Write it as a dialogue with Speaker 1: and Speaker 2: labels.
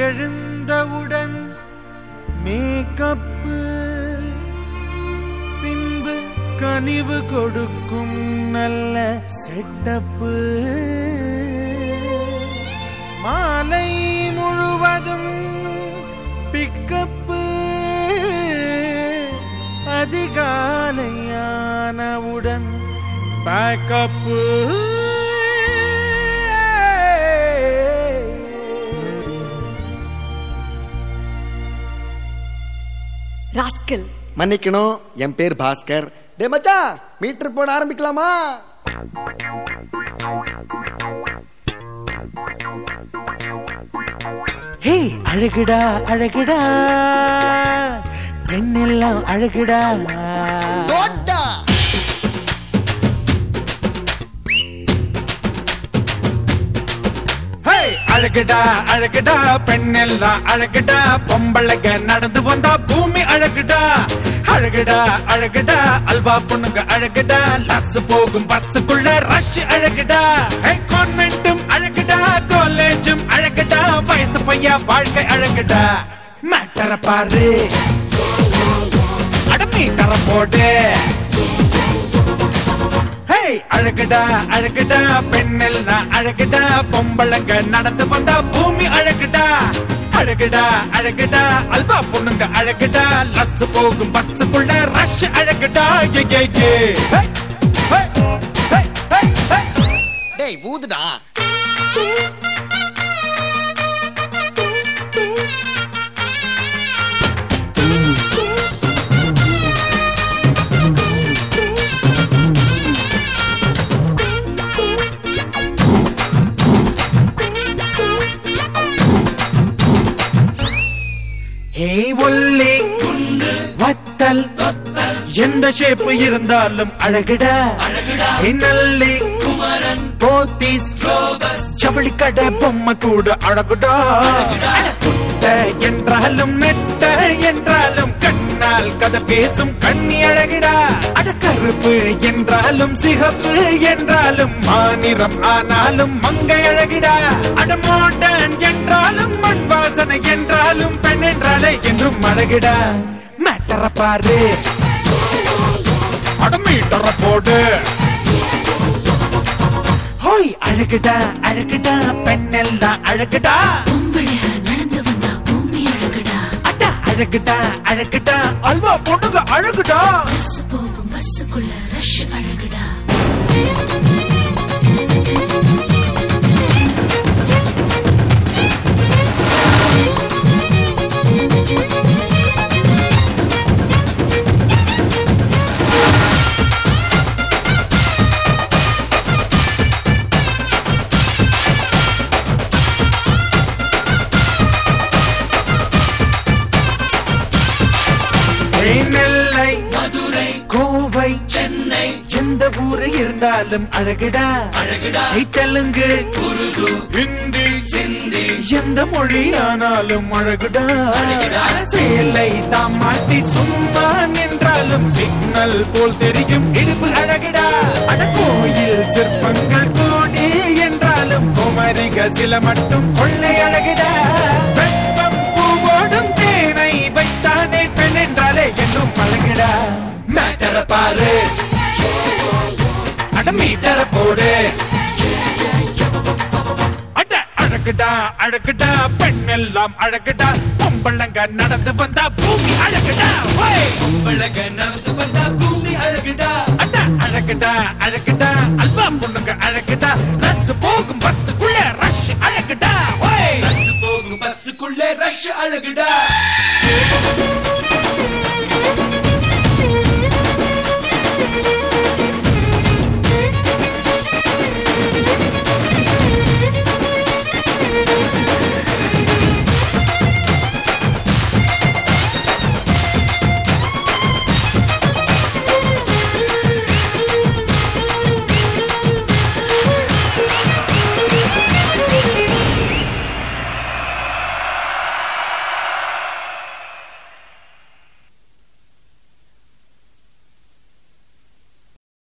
Speaker 1: எழுந்தவுடன் மேக்கப்பு பின்பு கனிவு கொடுக்கும் நல்ல செட்டப்பு மாலை முழுவதும் பிக்கப்பு அதிகாலையானவுடன் பேக்கப்பு
Speaker 2: ராஸ்கல்
Speaker 3: மன்னிக்கணும் என் பேர் பாஸ்கர் டே மச்சான் மீட்டர் போட ஆரம்பிக்கலாமா
Speaker 1: ஹே அழகுடா அழகுடா பெண்ணெல்லாம் அழகுடா
Speaker 3: தோட்டா
Speaker 1: ஹே அழகுடா அழகுடா பெண்ணெல்லாம் அழகுடா பொம்பளைங்க நடந்து வந்தா பூமி அழகுடா அழகுடா அழகுடா அல்வா பொண்ணுங்க அழகுடா லஸ் போகும் பஸ்ஸுக்குள்ள ரஷ் அழகுடா ஹே கான்வென்ட்டும் அழகுடா காலேஜும் அழகுடா வயசு பையா வாழ்க்கை அழகுடா மேட்டர பாரு அட மீட்டர போடு ஹே அழகுடா அழகுடா பெண்ணெல்லாம் அழகுடா பொம்பளைங்க நடந்து வந்தா பூமி அழகுடா அழகுடா அழகுடா அல்வா பொண்ணுங்க அழகுடா லஸ் போகும் பஸ்ஸுக்குள்ள ரஷ் அழகுடா ஏ ஏ ஏ ஹே, ஹே, ஹே, ஹே, ஹே.
Speaker 3: டேய் ஊதுடா
Speaker 1: ஹே ஒல்லி வத்தல் எந்த ஷேப் இருந்தாலும் அழகுடா ஹே நல்லி குமரன் போத்தீஸ் ஜவுளி கடை பொம்மை கூட அழகுடா குட்ட என்றாலும் நெட்ட என்றாலும் கண்ணால் கதை பேசும் கண்ணி அழகுடா அட கருப்பு என்றாலும் சிகப்பு என்றாலும் மாநிறம் ஆனாலும் மங்கை அழகிடா அட மாடன் என்றாலும் மண் வாசனை என்றாலும் பெண் என்றாலே என்றும் அழகிடா மேட்டர பாரு அட மீட்டர போடு ஹோய் அழகுடா அழகுடா பெண்ணெல்லாம் அழகுடா
Speaker 2: பொம்பளைய நடந்து வந்தா பூமி அழகுடா
Speaker 1: அட அழகுடா அழகுடா அல்வா பொண்ணுங்க அழகுடா
Speaker 2: பஸ் போகும் பஸ்ஸுக்குள்ள ரஷ் அழகுடா
Speaker 1: ஏய் நெல்லை மதுரை கோவை சென்னை எந்த ஊரு இருந்தாலும் அழகுடா அழகுடா தெலுங்கு உருது ஹிந்தி சிந்தி எந்த மொழி ஆனாலும் அழகுடா சேலை தாம் மாட்டி சும்மா நின்றாலும் சிக்னல் போல் தெரியும் இடுப்பு அழகுடா அட கோயில் சிற்பங்கள் கூடி என்றாலும் குமரிக சில மட்டும் கொள்ளை அழகுடா வெப்பம் பூவோடும் தேனை வைத்தானே பெண் என்றாலே என்றும் அழகுடா மேட்டர பாரு அட மீட்டர போடு அட அழகுடா அழகுடா பெண் எல்லாம் அழகுடா பொம்பளங்க நடந்து வந்தா பூமி அழகுடா பொம்பளங்க நடந்து வந்தா பூமி அழகுடா அட அழகுடா அழகுடா அல்வா பொண்ணுங்க அழகுடா ரஸ் போ